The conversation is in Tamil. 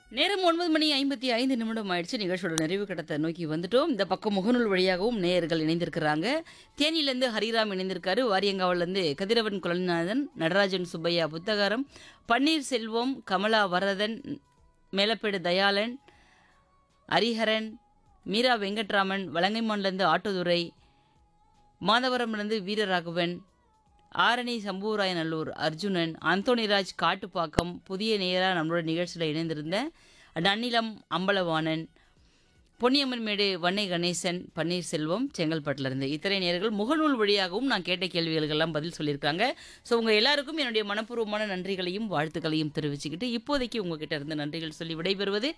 நேரம் ஒன்பது மணி ஐம்பத்தி ஐந்து நிமிடம் ஆயிடுச்சு நிகழ்ச்சியோட நிறைவு கட்டத்தை நோக்கி வந்துட்டோம் இந்த பக்கம் முகநூல் வழியாகவும் நேயர்கள் இணைந்திருக்கிறாங்க தேனியிலேருந்து ஹரிராம் இணைந்திருக்காரு வாரியங்காவிலேருந்து கதிரவன் குலநாதன் நடராஜன் சுப்பையா புத்தகாரம் பன்னீர் செல்வம் கமலா வரதன் மேலப்பேடு தயாளன் ஹரிஹரன் மீரா வெங்கட்ராமன் வலங்கைமான்லேருந்து ஆட்டோதுரை மாதவரம்லேருந்து வீரராகவன் ஆரணி சம்பூராயநல்லூர் அர்ஜுனன் அந்தோணிராஜ் காட்டுப்பாக்கம் புதிய நேராக நம்மளோட நிகழ்ச்சியில் இணைந்திருந்த நன்னிலம் அம்பலவாணன் பொன்னியம்மன் மேடு வன்னை கணேசன் பன்னீர்செல்வம் செங்கல்பட்டிலிருந்து இத்தனை நேர்கள் முகநூல் வழியாகவும் நான் கேட்ட கேள்விகளுக்கெல்லாம் பதில் சொல்லியிருக்காங்க ஸோ உங்கள் எல்லாருக்கும் என்னுடைய மனப்பூர்வமான நன்றிகளையும் வாழ்த்துக்களையும் தெரிவிச்சுக்கிட்டு இப்போதைக்கு உங்ககிட்ட இருந்து நன்றிகள் சொல்லி விடைபெறுவது